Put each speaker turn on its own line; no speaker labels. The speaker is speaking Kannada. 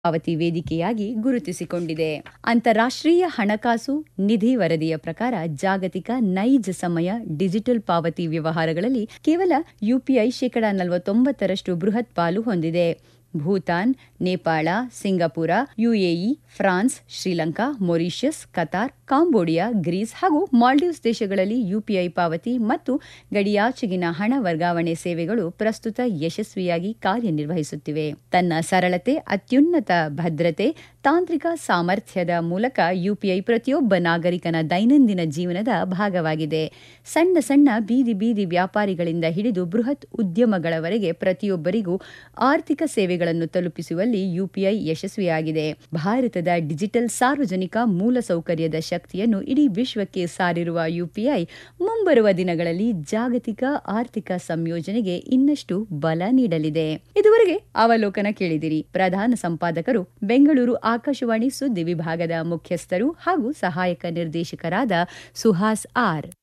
ಪಾವತಿ ವೇದಿಕೆಯಾಗಿ ಗುರುತಿಸಿಕೊಂಡಿದೆ ಅಂತಾರಾಷ್ಟ್ರೀಯ ಹಣಕಾಸು ನಿಧಿ ವರದಿಯ ಪ್ರಕಾರ ಜಾಗತಿಕ ನೈಜ ಸಮಯ ಡಿಜಿಟಲ್ ಪಾವತಿ ವ್ಯವಹಾರಗಳಲ್ಲಿ ಕೇವಲ ಯುಪಿಐ ಶೇಕಡ ನಲವತ್ತೊಂಬತ್ತರಷ್ಟು ಬೃಹತ್ ಪಾಲು ಹೊಂದಿದೆ Bhutan Nepal Singapore UAE France Sri Lanka Mauritius Qatar Cambodia Greece ಹಾಗೂ ಮಾಲ್ಡೀವ್ಸ್ ದೇಶಗಳಲ್ಲಿ ಯುಪಿಐ ಪಾವತಿ ಮತ್ತು ಗಡಿಯಾಚೆಗಿನ ಹಣ ವರ್ಗಾವಣೆ ಸೇವೆಗಳು ಪ್ರಸ್ತುತ ಯಶಸ್ವಿಯಾಗಿ ಕಾರ್ಯನಿರ್ವಹಿಸುತ್ತಿವೆ ತನ್ನ ಸರಳತೆ ಅತ್ಯುನ್ನತ ಭದ್ರತೆ ತಾಂತ್ರಿಕ ಸಾಮರ್ಥ್ಯದ ಮೂಲಕ ಯುಪಿಐ ಪ್ರತಿಯೊಬ್ಬ ನಾಗರಿಕನ ದೈನಂದಿನ ಜೀವನದ ಭಾಗವಾಗಿದೆ ಸಣ್ಣ ಸಣ್ಣ ಬೀದಿ ಬೀದಿ ವ್ಯಾಪಾರಿಗಳಿಂದ ಹಿಡಿದು ಬೃಹತ್ ಉದ್ಯಮಗಳವರೆಗೆ ಪ್ರತಿಯೊಬ್ಬರಿಗೂ ಆರ್ಥಿಕ ಸೇವೆಗಳನ್ನು ತಲುಪಿಸುವಲ್ಲಿ ಯುಪಿಐ ಯಶಸ್ವಿಯಾಗಿದೆ ಭಾರತದ ಡಿಜಿಟಲ್ ಸಾರ್ವಜನಿಕ ಮೂಲಸೌಕರ್ಯದ ಶಕ್ತಿಯನ್ನು ಇಡೀ ವಿಶ್ವಕ್ಕೆ ಸಾರಿರುವ ಯುಪಿಐ ಮುಂಬರುವ ದಿನಗಳಲ್ಲಿ ಜಾಗತಿಕ ಆರ್ಥಿಕ ಸಂಯೋಜನೆಗೆ ಇನ್ನಷ್ಟು ಬಲ ನೀಡಲಿದೆ ಇದುವರೆಗೆ ಅವಲೋಕನ ಕೇಳಿದಿರಿ ಪ್ರಧಾನ ಸಂಪಾದಕರು ಬೆಂಗಳೂರು ಆಕಾಶವಾಣಿ ಸುದ್ದಿ ವಿಭಾಗದ ಮುಖ್ಯಸ್ಥರು ಹಾಗೂ ಸಹಾಯಕ ನಿರ್ದೇಶಕರಾದ ಸುಹಾಸ್ ಆರ್